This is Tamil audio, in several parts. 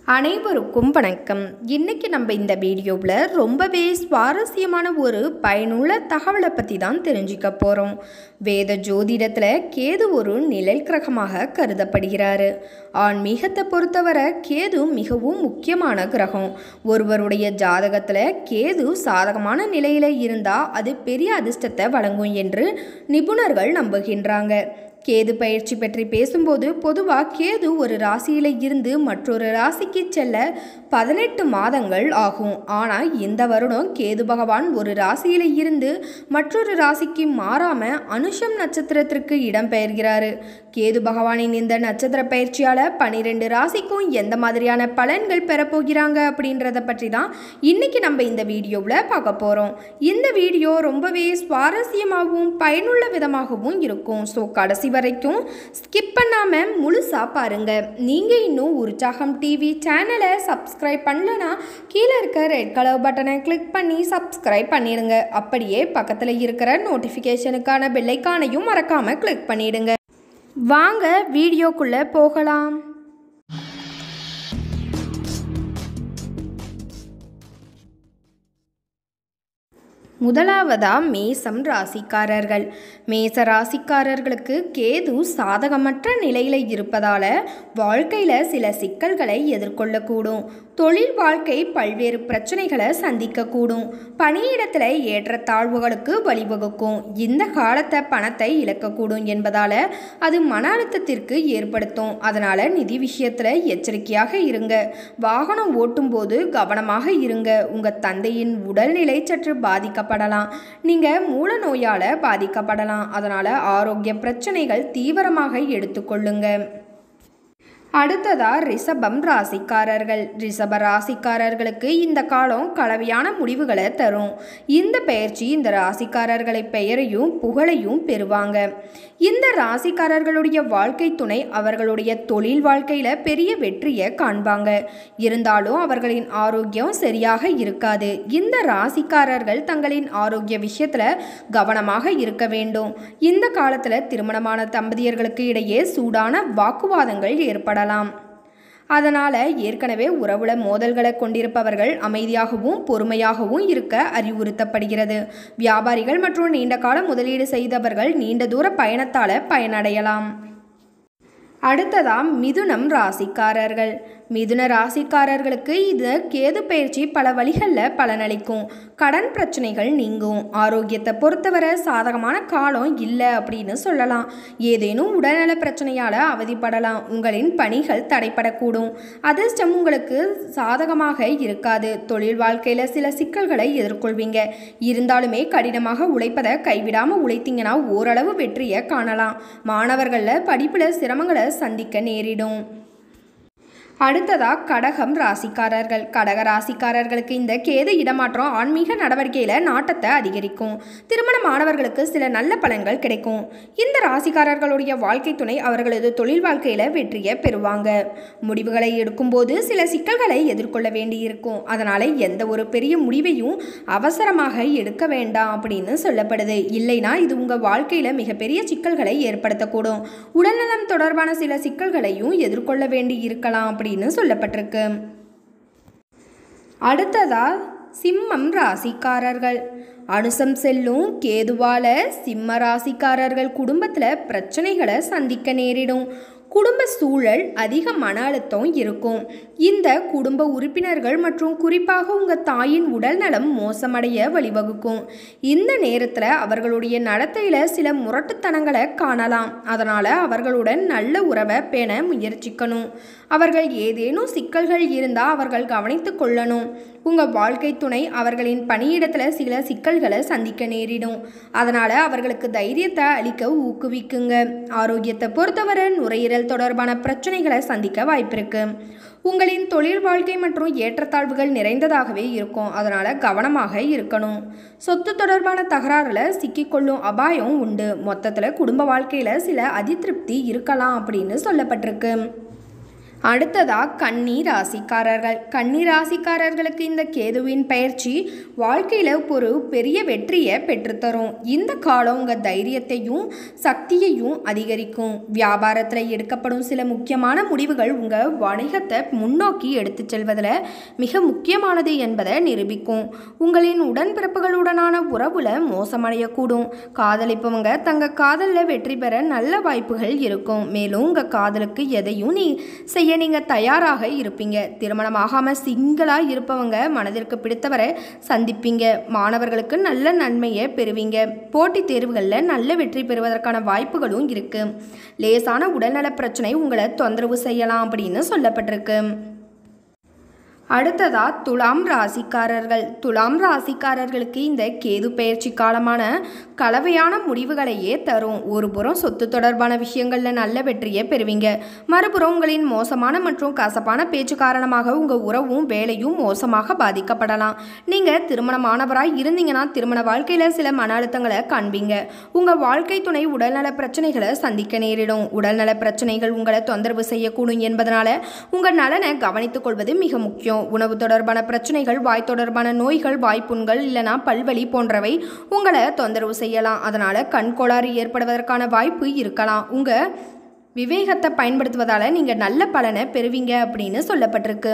அனைவருக்கும் வணக்கம் இன்னைக்கு நம்ம இந்த வீடியோவில் ரொம்பவே சுவாரஸ்யமான ஒரு பயனுள்ள தகவலை பற்றி தான் தெரிஞ்சுக்க போகிறோம் வேத ஜோதிடத்தில் கேது ஒரு நிழல் கிரகமாக கருதப்படுகிறாரு ஆன்மீகத்தை பொறுத்தவரை கேது மிகவும் முக்கியமான கிரகம் ஒருவருடைய ஜாதகத்தில் கேது சாதகமான நிலையில் இருந்தால் அது பெரிய அதிர்ஷ்டத்தை வழங்கும் என்று நிபுணர்கள் நம்புகின்றாங்க கேது பயிற்சி பற்றி பேசும்போது பொதுவாக கேது ஒரு ராசியில் இருந்து மற்றொரு ராசிக்கு செல்ல பதினெட்டு மாதங்கள் ஆகும் ஆனால் இந்த வருடம் கேது பகவான் ஒரு ராசியில் இருந்து மற்றொரு ராசிக்கு மாறாமல் அனுஷம் நட்சத்திரத்திற்கு இடம்பெயர்கிறாரு கேது பகவானின் இந்த நட்சத்திர பயிற்சியால் பனிரெண்டு ராசிக்கும் எந்த மாதிரியான பலன்கள் பெறப்போகிறாங்க அப்படின்றத பற்றி தான் இன்னைக்கு நம்ம இந்த வீடியோவில் பார்க்க போகிறோம் இந்த வீடியோ ரொம்பவே சுவாரஸ்யமாகவும் பயனுள்ள விதமாகவும் இருக்கும் ஸோ கடைசி வரைக்கும் ஸ்கிப் பண்ணாமல் முழுசாக பாருங்கள் நீங்கள் இன்னும் உற்சாகம் டிவி சேனலை சப்ஸ்கிரைப் பண்ணலனா கீழே இருக்க ரெட் கலர் பட்டனை கிளிக் பண்ணி சப்ஸ்கிரைப் பண்ணிடுங்க அப்படியே பக்கத்தில் இருக்கிற நோட்டிஃபிகேஷனுக்கான பெல்லைக்கானையும் மறக்காமல் கிளிக் பண்ணிடுங்க வாங்க வீடியோக்குள்ளே போகலாம் முதலாவதா மேசம் ராசிக்காரர்கள் மேச ராசிக்காரர்களுக்கு கேது சாதகமற்ற நிலையில் இருப்பதால் வாழ்க்கையில் சில சிக்கல்களை எதிர்கொள்ளக்கூடும் தொழில் வாழ்க்கை பல்வேறு பிரச்சனைகளை சந்திக்கக்கூடும் பணியிடத்தில் ஏற்றத்தாழ்வுகளுக்கு வழிவகுக்கும் இந்த காலத்தை பணத்தை இழக்கக்கூடும் என்பதால் அது மன அழுத்தத்திற்கு ஏற்படுத்தும் அதனால் நிதி விஷயத்தில் எச்சரிக்கையாக இருங்க வாகனம் ஓட்டும்போது கவனமாக இருங்க உங்கள் தந்தையின் உடல்நிலை சற்று பாதிக்கப்படலாம் நீங்கள் மூல நோயால் பாதிக்கப்படலாம் அதனால் ஆரோக்கிய பிரச்சனைகள் தீவிரமாக எடுத்துக்கொள்ளுங்க அடுத்ததா ரிஷபம் ராசிக்காரர்கள் ரிஷப ராசிக்காரர்களுக்கு இந்த காலம் கலவையான முடிவுகளை தரும் இந்த பெயர்ச்சி இந்த ராசிக்காரர்களை பெயரையும் புகழையும் பெறுவாங்க இந்த ராசிக்காரர்களுடைய வாழ்க்கை துணை அவர்களுடைய தொழில் வாழ்க்கையில் பெரிய வெற்றியை காண்பாங்க இருந்தாலும் அவர்களின் ஆரோக்கியம் சரியாக இருக்காது இந்த ராசிக்காரர்கள் தங்களின் ஆரோக்கிய விஷயத்தில் கவனமாக இருக்க வேண்டும் இந்த காலத்தில் திருமணமான தம்பதியர்களுக்கு இடையே சூடான வாக்குவாதங்கள் ஏற்பட ஏற்படலாம் அதனால் ஏற்கனவே உறவுல மோதல்களை கொண்டிருப்பவர்கள் அமைதியாகவும் பொறுமையாகவும் இருக்க அறிவுறுத்தப்படுகிறது வியாபாரிகள் மற்றும் நீண்ட கால முதலீடு செய்தவர்கள் நீண்ட தூர பயணத்தால் பயனடையலாம் அடுத்ததாம் மிதுனம் ராசிக்காரர்கள் மிதுன ராசிக்காரர்களுக்கு இது கேது பயிற்சி பல வழிகளில் பலனளிக்கும் கடன் பிரச்சனைகள் நீங்கும் ஆரோக்கியத்தை பொறுத்தவரை சாதகமான காலம் இல்லை அப்படின்னு சொல்லலாம் ஏதேனும் உடல்நல பிரச்சனையால் அவதிப்படலாம் உங்களின் பணிகள் தடைப்படக்கூடும் அதிர்ஷ்டம் உங்களுக்கு சாதகமாக இருக்காது தொழில் வாழ்க்கையில் சில சிக்கல்களை எதிர்கொள்வீங்க இருந்தாலுமே கடினமாக உழைப்பதை கைவிடாமல் உழைத்தீங்கன்னா ஓரளவு வெற்றியை காணலாம் மாணவர்களில் படிப்பில் சிரமங்களை சந்திக்க நேரிடும் அடுத்ததா கடகம் ராசிக்காரர்கள் கடக ராசிக்காரர்களுக்கு இந்த கேது இடமாற்றம் ஆன்மீக நடவடிக்கையில் நாட்டத்தை அதிகரிக்கும் திருமண மாணவர்களுக்கு சில நல்ல பலன்கள் கிடைக்கும் இந்த ராசிக்காரர்களுடைய வாழ்க்கை துணை அவர்களது தொழில் வாழ்க்கையில் வெற்றியை பெறுவாங்க முடிவுகளை எடுக்கும்போது சில சிக்கல்களை எதிர்கொள்ள வேண்டியிருக்கும் அதனால் எந்த ஒரு பெரிய முடிவையும் அவசரமாக எடுக்க வேண்டாம் அப்படின்னு சொல்லப்படுது இல்லைனா இது உங்கள் வாழ்க்கையில் மிகப்பெரிய சிக்கல்களை ஏற்படுத்தக்கூடும் உடல்நலம் தொடர்பான சில சிக்கல்களையும் எதிர்கொள்ள வேண்டி இருக்கலாம் அப்படி அப்படின்னு சொல்லப்பட்டிருக்கு அடுத்ததா சிம்மம் ராசிக்காரர்கள் அனுசம் செல்லும் கேதுவால சிம்ம ராசிக்காரர்கள் குடும்பத்தில் பிரச்சனைகளை சந்திக்க நேரிடும் குடும்ப சூழல் அதிக மன அழுத்தம் இருக்கும் இந்த குடும்ப உறுப்பினர்கள் மற்றும் குறிப்பாக உங்கள் தாயின் உடல் நலம் மோசமடைய வழிவகுக்கும் இந்த நேரத்தில் அவர்களுடைய நடத்தையில் சில முரட்டுத்தனங்களை காணலாம் அதனால் அவர்களுடன் நல்ல உறவை பேண முயற்சிக்கணும் அவர்கள் ஏதேனும் சிக்கல்கள் இருந்தால் அவர்கள் கவனித்து கொள்ளணும் உங்கள் வாழ்க்கை துணை அவர்களின் பணியிடத்தில் சில சிக்கல்களை சந்திக்க நேரிடும் அதனால் அவர்களுக்கு தைரியத்தை அளிக்க ஊக்குவிக்குங்க ஆரோக்கியத்தை பொறுத்தவரை நுரையீரல் தொடர்பான பிரச்சனைகளை சந்திக்க வாய்ப்பிருக்கு உங்களின் தொழில் வாழ்க்கை மற்றும் ஏற்றத்தாழ்வுகள் நிறைந்ததாகவே இருக்கும் அதனால் கவனமாக இருக்கணும் சொத்து தொடர்பான தகராறில் சிக்கிக்கொள்ளும் அபாயம் உண்டு மொத்தத்தில் குடும்ப வாழ்க்கையில் சில அதிருப்தி இருக்கலாம் அப்படின்னு சொல்லப்பட்டிருக்கு அடுத்ததா கன்னி ராசிக்காரர்கள் கன்னி ராசிக்காரர்களுக்கு இந்த கேதுவின் பயிற்சி வாழ்க்கையில் ஒரு பெரிய வெற்றியை பெற்றுத்தரும் இந்த காலம் உங்கள் தைரியத்தையும் சக்தியையும் அதிகரிக்கும் வியாபாரத்தில் எடுக்கப்படும் சில முக்கியமான முடிவுகள் உங்கள் வணிகத்தை முன்னோக்கி எடுத்துச் செல்வதில் மிக முக்கியமானது என்பதை நிரூபிக்கும் உங்களின் உடன்பிறப்புகளுடனான உறவுல மோசமடையக்கூடும் காதலிப்பவங்க தங்க காதலில் வெற்றி பெற நல்ல வாய்ப்புகள் இருக்கும் மேலும் உங்கள் காதலுக்கு எதையும் நீ செய்ய நீங்கள் தயாராக இருப்பீங்க திருமணம் ஆகாமல் சிங்கிளாக இருப்பவங்க மனதிற்கு பிடித்தவரை சந்திப்பீங்க மாணவர்களுக்கு நல்ல நன்மையை பெறுவீங்க போட்டித் தேர்வுகளில் நல்ல வெற்றி பெறுவதற்கான வாய்ப்புகளும் இருக்கு லேசான உடல்நல பிரச்சனை உங்களை தொந்தரவு செய்யலாம் அப்படின்னு சொல்லப்பட்டிருக்கு அடுத்ததா துலாம் ராசிக்காரர்கள் துலாம் ராசிக்காரர்களுக்கு இந்த கேது பயிற்சி காலமான கலவையான முடிவுகளையே தரும் ஒரு புறம் சொத்து தொடர்பான விஷயங்களில் நல்ல வெற்றியை பெறுவீங்க மறுபுறம் உங்களின் மோசமான மற்றும் கசப்பான பேச்சு காரணமாக உங்கள் உறவும் வேலையும் மோசமாக பாதிக்கப்படலாம் நீங்கள் திருமணமானவராய் இருந்தீங்கன்னா திருமண வாழ்க்கையில் சில மன அழுத்தங்களை காண்பீங்க உங்கள் வாழ்க்கை துணை உடல்நல பிரச்சனைகளை சந்திக்க நேரிடும் உடல்நல பிரச்சனைகள் உங்களை தொந்தரவு செய்யக்கூடும் என்பதனால உங்கள் நலனை கவனித்துக் கொள்வது மிக முக்கியம் உணவு தொடர்பான பிரச்சனைகள் வாய் தொடர்பான நோய்கள் வாய்ப்புண்கள் இல்லைனா பல்வலி போன்றவை உங்களை தொந்தரவு செய்யலாம் அதனால் கண் கோளாறு ஏற்படுவதற்கான வாய்ப்பு இருக்கலாம் உங்கள் விவேகத்தை பயன்படுத்துவதால் நீங்கள் நல்ல பலனை பெறுவீங்க அப்படின்னு சொல்லப்பட்டிருக்கு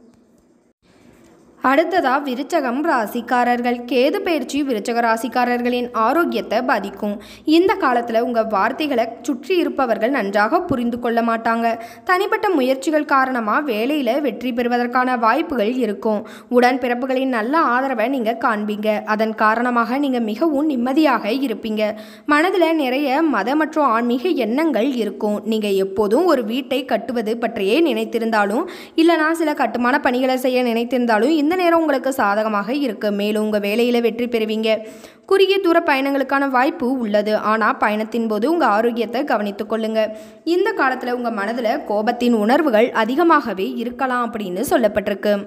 அடுத்ததா விருச்சகம் ராசிக்காரர்கள் கேது பயிற்சி விருச்சக ராசிக்காரர்களின் ஆரோக்கியத்தை பாதிக்கும் இந்த காலத்தில் உங்கள் வார்த்தைகளை சுற்றி இருப்பவர்கள் நன்றாக புரிந்து கொள்ள மாட்டாங்க தனிப்பட்ட முயற்சிகள் காரணமாக வேலையில் வெற்றி பெறுவதற்கான வாய்ப்புகள் இருக்கும் உடன்பிறப்புகளின் நல்ல ஆதரவை நீங்கள் காண்பீங்க அதன் காரணமாக நீங்கள் மிகவும் நிம்மதியாக இருப்பீங்க மனதில் நிறைய மத மற்றும் ஆன்மீக எண்ணங்கள் இருக்கும் நீங்கள் எப்போதும் ஒரு வீட்டை கட்டுவது பற்றியே நினைத்திருந்தாலும் இல்லைனா சில கட்டுமான பணிகளை செய்ய நினைத்திருந்தாலும் இந்த நேரம் உங்களுக்கு சாதகமாக இருக்கு மேலும் உங்கள் வேலையில் வெற்றி பெறுவீங்க குறுகிய தூர பயணங்களுக்கான வாய்ப்பு உள்ளது ஆனால் பயணத்தின் போது உங்கள் ஆரோக்கியத்தை கவனித்துக் கொள்ளுங்க இந்த காலத்தில் உங்கள் மனதில் கோபத்தின் உணர்வுகள் அதிகமாகவே இருக்கலாம் அப்படின்னு சொல்லப்பட்டிருக்கு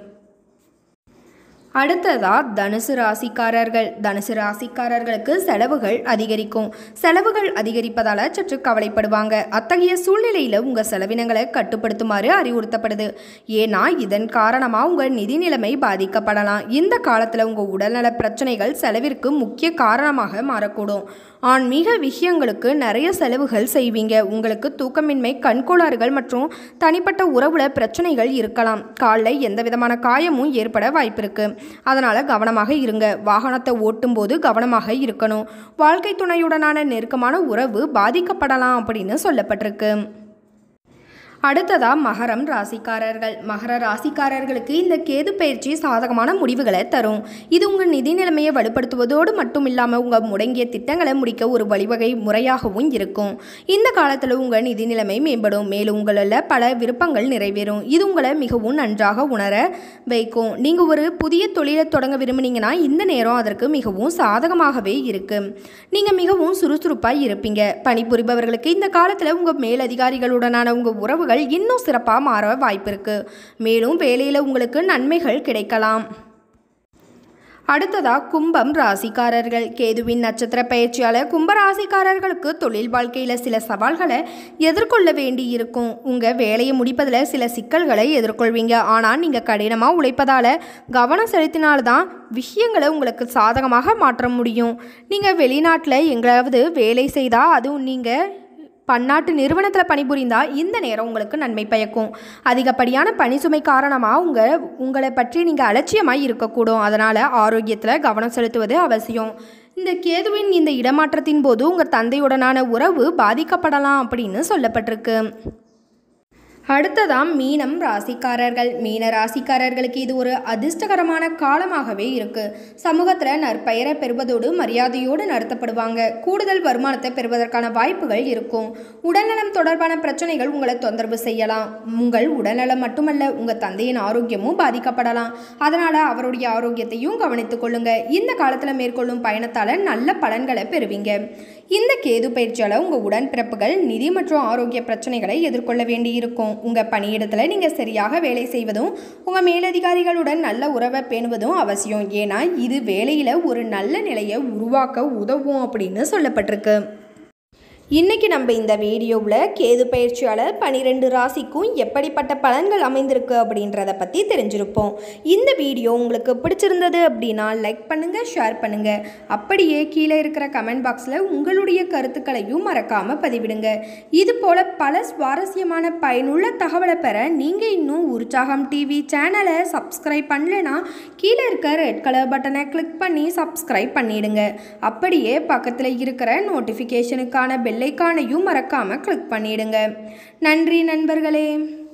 அடுத்ததா தனுசு ராசிக்காரர்கள் தனுசு ராசிக்காரர்களுக்கு செலவுகள் அதிகரிக்கும் செலவுகள் அதிகரிப்பதால் சற்று கவலைப்படுவாங்க அத்தகைய சூழ்நிலையில் உங்கள் செலவினங்களை கட்டுப்படுத்துமாறு அறிவுறுத்தப்படுது ஏன்னா இதன் காரணமாக உங்கள் நிதி நிலைமை பாதிக்கப்படலாம் இந்த காலத்தில் உங்கள் உடல்நல பிரச்சனைகள் செலவிற்கு முக்கிய காரணமாக மாறக்கூடும் ஆன்மீக விஷயங்களுக்கு நிறைய செலவுகள் செய்வீங்க உங்களுக்கு தூக்கமின்மை கண்கோளாறுகள் மற்றும் தனிப்பட்ட உறவுல பிரச்சனைகள் இருக்கலாம் காலில் எந்த விதமான காயமும் ஏற்பட வாய்ப்பிருக்கு அதனால் கவனமாக இருங்க வாகனத்தை ஓட்டும்போது கவனமாக இருக்கணும் வாழ்க்கை துணையுடனான நெருக்கமான உறவு பாதிக்கப்படலாம் அப்படின்னு சொல்லப்பட்டிருக்கு அடுத்ததா மகரம் ராசிக்காரர்கள் மகர ராசிக்காரர்களுக்கு இந்த கேது பயிற்சி சாதகமான முடிவுகளை தரும் இது உங்கள் நிதி நிலைமையை வலுப்படுத்துவதோடு மட்டும் இல்லாமல் உங்கள் முடங்கிய திட்டங்களை முடிக்க ஒரு வழிவகை முறையாகவும் இருக்கும் இந்த காலத்தில் உங்கள் நிதி நிலைமை மேம்படும் மேலும் உங்களில் பல விருப்பங்கள் நிறைவேறும் இது உங்களை மிகவும் நன்றாக உணர வைக்கும் நீங்கள் ஒரு புதிய தொழிலை தொடங்க விரும்புனீங்கன்னா இந்த நேரம் அதற்கு மிகவும் சாதகமாகவே இருக்கு நீங்கள் மிகவும் சுறுசுறுப்பாக இருப்பீங்க பணிபுரிபவர்களுக்கு இந்த காலத்தில் உங்கள் மேலதிகாரிகளுடனான உங்கள் உறவு உறவுகள் இன்னும் சிறப்பாக மாற வாய்ப்பு இருக்கு மேலும் வேலையில் உங்களுக்கு நன்மைகள் கிடைக்கலாம் அடுத்ததா கும்பம் ராசிக்காரர்கள் கேதுவின் நட்சத்திர பயிற்சியாளர் கும்ப ராசிக்காரர்களுக்கு தொழில் வாழ்க்கையில் சில சவால்களை எதிர்கொள்ள வேண்டி இருக்கும் உங்கள் வேலையை முடிப்பதில் சில சிக்கல்களை எதிர்கொள்வீங்க ஆனால் நீங்கள் கடினமாக உழைப்பதால் கவனம் செலுத்தினால்தான் விஷயங்களை உங்களுக்கு சாதகமாக மாற்ற முடியும் நீங்கள் வெளிநாட்டில் எங்கேயாவது வேலை செய்தால் அதுவும் நீங்கள் பன்னாட்டு நிறுவனத்தில் பணிபுரிந்தால் இந்த நேரம் உங்களுக்கு நன்மை பயக்கும் அதிகப்படியான பணி சுமை காரணமாக உங்கள் உங்களை பற்றி நீங்கள் அலட்சியமாக இருக்கக்கூடும் அதனால் ஆரோக்கியத்தில் கவனம் செலுத்துவது அவசியம் இந்த கேதுவின் இந்த இடமாற்றத்தின் போது உங்கள் தந்தையுடனான உறவு பாதிக்கப்படலாம் அப்படின்னு சொல்லப்பட்டிருக்கு அடுத்ததாம் மீனம் ராசிக்காரர்கள் மீன ராசிக்காரர்களுக்கு இது ஒரு அதிர்ஷ்டகரமான காலமாகவே இருக்கு சமூகத்தில் நற்பெயரை பெறுவதோடு மரியாதையோடு நடத்தப்படுவாங்க கூடுதல் வருமானத்தை பெறுவதற்கான வாய்ப்புகள் இருக்கும் உடல்நலம் தொடர்பான பிரச்சனைகள் உங்களை தொந்தரவு செய்யலாம் உங்கள் உடல்நலம் மட்டுமல்ல உங்கள் தந்தையின் ஆரோக்கியமும் பாதிக்கப்படலாம் அதனால் அவருடைய ஆரோக்கியத்தையும் கவனித்துக் கொள்ளுங்க இந்த காலத்தில் மேற்கொள்ளும் பயணத்தால் நல்ல பலன்களை பெறுவீங்க இந்த கேது பயிற்சியால் உங்கள் உடன்பிறப்புகள் நிதி மற்றும் ஆரோக்கிய பிரச்சனைகளை எதிர்கொள்ள வேண்டியிருக்கும் உங்கள் பணியிடத்தில் நீங்கள் சரியாக வேலை செய்வதும் உங்கள் மேலதிகாரிகளுடன் நல்ல உறவை பேணுவதும் அவசியம் ஏன்னா இது வேலையில் ஒரு நல்ல நிலையை உருவாக்க உதவும் அப்படின்னு சொல்லப்பட்டிருக்கு இன்னைக்கு நம்ம இந்த வீடியோவில் கேது பயிற்சியாளர் பனிரெண்டு ராசிக்கும் எப்படிப்பட்ட பலன்கள் அமைந்திருக்கு அப்படின்றத பற்றி தெரிஞ்சிருப்போம் இந்த வீடியோ உங்களுக்கு பிடிச்சிருந்தது அப்படின்னா லைக் பண்ணுங்கள் ஷேர் பண்ணுங்கள் அப்படியே கீழே இருக்கிற கமெண்ட் பாக்ஸில் உங்களுடைய கருத்துக்களையும் மறக்காமல் பதிவிடுங்க இது போல் பல சுவாரஸ்யமான பயனுள்ள தகவலை பெற நீங்கள் இன்னும் உற்சாகம் டிவி சேனலை சப்ஸ்கிரைப் பண்ணலைன்னா கீழே இருக்க ரெட் கலர் பட்டனை கிளிக் பண்ணி சப்ஸ்கிரைப் பண்ணிடுங்க அப்படியே பக்கத்தில் இருக்கிற நோட்டிஃபிகேஷனுக்கான பெல்லைக்கானையும் மறக்காமல் கிளிக் பண்ணிடுங்க நன்றி நண்பர்களே